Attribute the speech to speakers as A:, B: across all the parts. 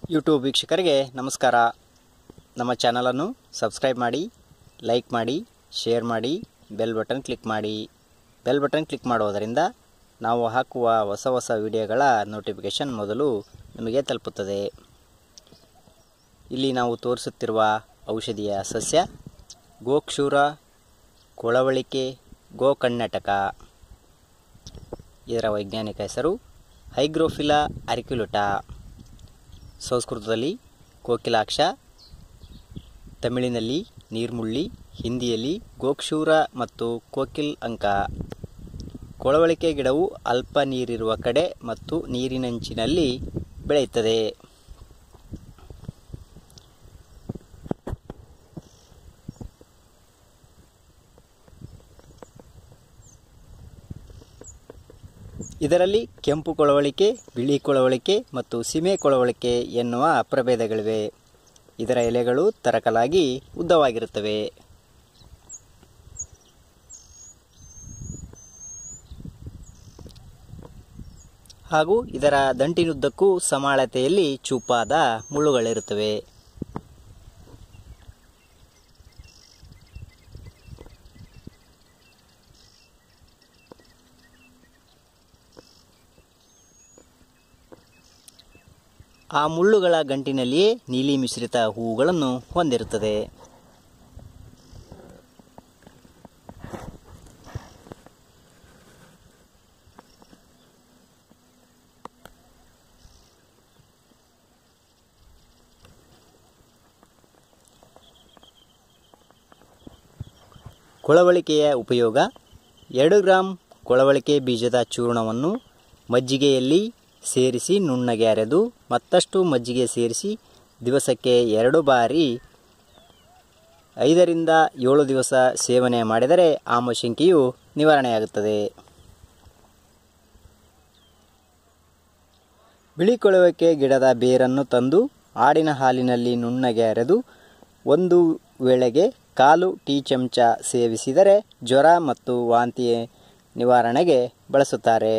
A: YouTube ವೀಕ್ಷಕರಿಗೆ ನಮಸ್ಕಾರ ನಮ್ಮ ಚಾನಲನ್ನು ಸಬ್ಸ್ಕ್ರೈಬ್ ಮಾಡಿ ಲೈಕ್ ಮಾಡಿ ಶೇರ್ ಮಾಡಿ ಬೆಲ್ ಬಟನ್ ಕ್ಲಿಕ್ ಮಾಡಿ ಬೆಲ್ ಬಟನ್ ಕ್ಲಿಕ್ ಮಾಡೋದರಿಂದ ನಾವು ಹಾಕುವ ಹೊಸ ಹೊಸ ವಿಡಿಯೋಗಳ ನೋಟಿಫಿಕೇಷನ್ ಮೊದಲು ನಿಮಗೆ ತಲುಪುತ್ತದೆ ಇಲ್ಲಿ ನಾವು ತೋರಿಸುತ್ತಿರುವ ಔಷಧಿಯ ಸಸ್ಯ ಗೋಕ್ಷೂರ ಕೊಳವಳಿಕೆ ಗೋಕರ್ನಾಟಕ ಇದರ ವೈಜ್ಞಾನಿಕ ಹೆಸರು ಹೈಗ್ರೋಫಿಲಾ ಅರಿಕ್ಯುಲುಟಾ ಸಂಸ್ಕೃತದಲ್ಲಿ ಕೋಕಿಲಾಕ್ಷ ತಮಿಳಿನಲ್ಲಿ ನೀರ್ಮುಳ್ಳಿ ಹಿಂದಿಯಲ್ಲಿ ಗೋಕ್ಷೂರ ಮತ್ತು ಕೋಕಿಲ್ ಅಂಕ ಕೊಳವಳಿಕೆ ಗಿಡವು ಅಲ್ಪ ನೀರಿರುವ ಕಡೆ ಮತ್ತು ನೀರಿನಂಚಿನಲ್ಲಿ ಬೆಳೆಯುತ್ತದೆ ಇದರಲ್ಲಿ ಕೆಂಪು ಕೊಳವಳಿಕೆ ಬಿಳಿ ಕೊಳವಳಿಕೆ ಮತ್ತು ಸೀಮೆ ಕೊಳವಳಿಕೆ ಎನ್ನುವ ಪ್ರಭೇದಗಳಿವೆ ಇದರ ಎಲೆಗಳು ತರಕಲಾಗಿ ಉದ್ದವಾಗಿರುತ್ತವೆ ಹಾಗೂ ಇದರ ದಂಟಿನುದ್ದಕ್ಕೂ ಸಮಾಳತೆಯಲ್ಲಿ ಚೂಪಾದ ಮುಳ್ಳುಗಳಿರುತ್ತವೆ ಆ ಮುಳ್ಳುಗಳ ಗಂಟಿನಲ್ಲಿಯೇ ನೀಲಿ ಮಿಶ್ರಿತ ಹೂವುಗಳನ್ನು ಹೊಂದಿರುತ್ತದೆ ಕೊಳವಳಿಕೆಯ ಉಪಯೋಗ ಎರಡು ಗ್ರಾಂ ಕೊಳವಳಿಕೆ ಬೀಜದ ಚೂರ್ಣವನ್ನು ಮಜ್ಜಿಗೆಯಲ್ಲಿ ಸೇರಿಸಿ ನುಣ್ಣಗೆ ಅರೆದು ಮತ್ತಷ್ಟು ಮಜ್ಜಿಗೆ ಸೇರಿಸಿ ದಿವಸಕ್ಕೆ ಎರಡು ಬಾರಿ ಐದರಿಂದ ಏಳು ದಿವಸ ಸೇವನೆ ಮಾಡಿದರೆ ಆಮಶಂಕೆಯು ನಿವಾರಣೆಯಾಗುತ್ತದೆ ಬಿಳಿ ಕೊಳವಕ್ಕೆ ಗಿಡದ ಬೇರನ್ನು ತಂದು ಆಡಿನ ಹಾಲಿನಲ್ಲಿ ನುಣ್ಣಗೆ ಅರೆದು ಒಂದು ವೇಳೆಗೆ ಕಾಲು ಟೀ ಚಮಚ ಸೇವಿಸಿದರೆ ಜ್ವರ ಮತ್ತು ವಾಂತಿ ನಿವಾರಣೆಗೆ ಬಳಸುತ್ತಾರೆ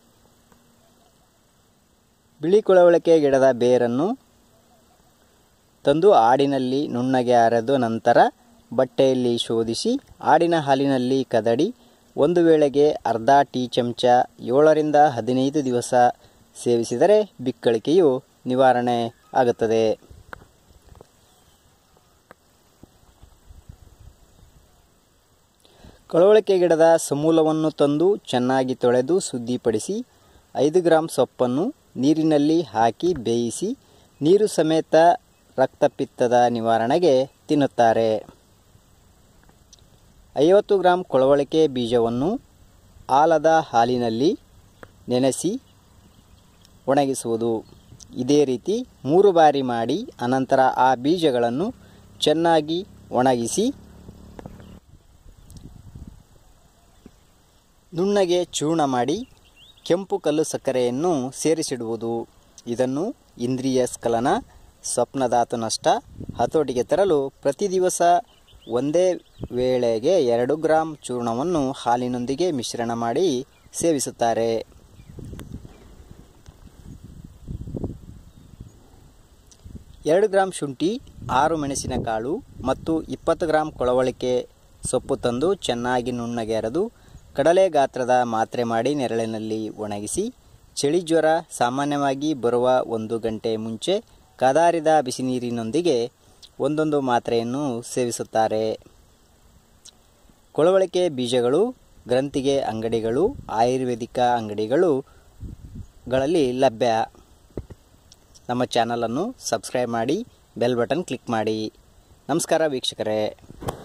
A: ಬಿಳಿ ಕೊಳವಳಿಕೆ ಗಿಡದ ಬೇರನ್ನು ತಂದು ಆಡಿನಲ್ಲಿ ನುಣ್ಣಗೆ ಅರೆದು ನಂತರ ಬಟ್ಟೆಯಲ್ಲಿ ಶೋಧಿಸಿ ಆಡಿನ ಹಾಲಿನಲ್ಲಿ ಕದಡಿ ಒಂದು ವೇಳೆಗೆ ಅರ್ಧ ಟೀ ಚಮಚ ಏಳರಿಂದ ಹದಿನೈದು ದಿವಸ ಸೇವಿಸಿದರೆ ಬಿಕ್ಕಳಿಕೆಯು ನಿವಾರಣೆ ಆಗುತ್ತದೆ ಕೊಳವಳಿಕೆ ಗಿಡದ ಸಮೂಲವನ್ನು ತಂದು ಚೆನ್ನಾಗಿ ತೊಳೆದು ಶುದ್ಧಿಪಡಿಸಿ ಐದು ಗ್ರಾಂ ಸೊಪ್ಪನ್ನು ನೀರಿನಲ್ಲಿ ಹಾಕಿ ಬೇಯಿಸಿ ನೀರು ಸಮೇತ ರಕ್ತಪಿತ್ತದ ನಿವಾರಣೆಗೆ ತಿನ್ನುತ್ತಾರೆ ಐವತ್ತು ಗ್ರಾಂ ಕೊಳವಳಿಕೆ ಬೀಜವನ್ನು ಆಲದ ಹಾಲಿನಲ್ಲಿ ನೆನೆಸಿ ಒಣಗಿಸುವುದು ಇದೇ ರೀತಿ ಮೂರು ಬಾರಿ ಮಾಡಿ ಅನಂತರ ಆ ಬೀಜಗಳನ್ನು ಚೆನ್ನಾಗಿ ಒಣಗಿಸಿ ನುಣ್ಣಗೆ ಚೂರ್ಣ ಮಾಡಿ ಕೆಂಪು ಕಲ್ಲು ಸಕ್ಕರೆಯನ್ನು ಸೇರಿಸಿಡುವುದು ಇದನ್ನು ಇಂದ್ರಿಯ ಸ್ಖಲನ ಸ್ವಪ್ನಧಾತು ನಷ್ಟ ಹತೋಟಿಗೆ ತರಲು ಪ್ರತಿ ದಿವಸ ಒಂದೇ ವೇಳೆಗೆ ಎರಡು ಗ್ರಾಂ ಚೂರ್ಣವನ್ನು ಹಾಲಿನೊಂದಿಗೆ ಮಿಶ್ರಣ ಮಾಡಿ ಸೇವಿಸುತ್ತಾರೆ ಎರಡು ಗ್ರಾಂ ಶುಂಠಿ ಆರು ಮೆಣಸಿನಕಾಳು ಮತ್ತು ಇಪ್ಪತ್ತು ಗ್ರಾಂ ಕೊಳವಳಿಕೆ ಸೊಪ್ಪು ತಂದು ಚೆನ್ನಾಗಿ ನುಣ್ಣಗೆ ಅರೆದು ಕಡಲೆ ಗಾತ್ರದ ಮಾತ್ರೆ ಮಾಡಿ ನೆರಳಿನಲ್ಲಿ ಒಣಗಿಸಿ ಚಳಿ ಜ್ವರ ಸಾಮಾನ್ಯವಾಗಿ ಬರುವ ಒಂದು ಗಂಟೆ ಮುಂಚೆ ಕದಾರಿದ ಬಿಸಿನೀರಿನೊಂದಿಗೆ ಒಂದೊಂದು ಮಾತ್ರೆಯನ್ನು ಸೇವಿಸುತ್ತಾರೆ ಕೊಳವಳಿಕೆ ಬೀಜಗಳು ಗ್ರಂಥಿಗೆ ಅಂಗಡಿಗಳು ಆಯುರ್ವೇದಿಕ ಅಂಗಡಿಗಳು ಗಳಲ್ಲಿ ಲಭ್ಯ ನಮ್ಮ ಚಾನಲನ್ನು ಸಬ್ಸ್ಕ್ರೈಬ್ ಮಾಡಿ ಬೆಲ್ ಬಟನ್ ಕ್ಲಿಕ್ ಮಾಡಿ ನಮಸ್ಕಾರ ವೀಕ್ಷಕರೇ